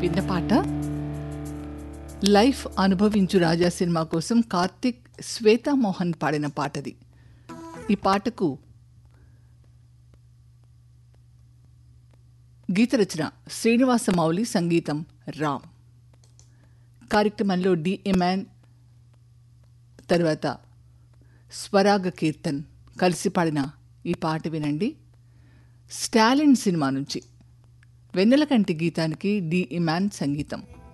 విన్న పాట లైఫ్ అనుభవించు రాజా సినిమా కోసం కార్తిక్ శ్వేతామోహన్ పాడిన పాటది ఈ పాటకు గీత రచన శ్రీనివాస మౌలి సంగీతం రామ్ కార్యక్రమంలో డి ఎమాన్ తర్వాత స్వరాగ కీర్తన్ కలిసి పాడిన ఈ పాట వినండి స్టాలిన్ సినిమా నుంచి వెన్నెలకంటి గీతానికి డి ఇమాన్ సంగీతం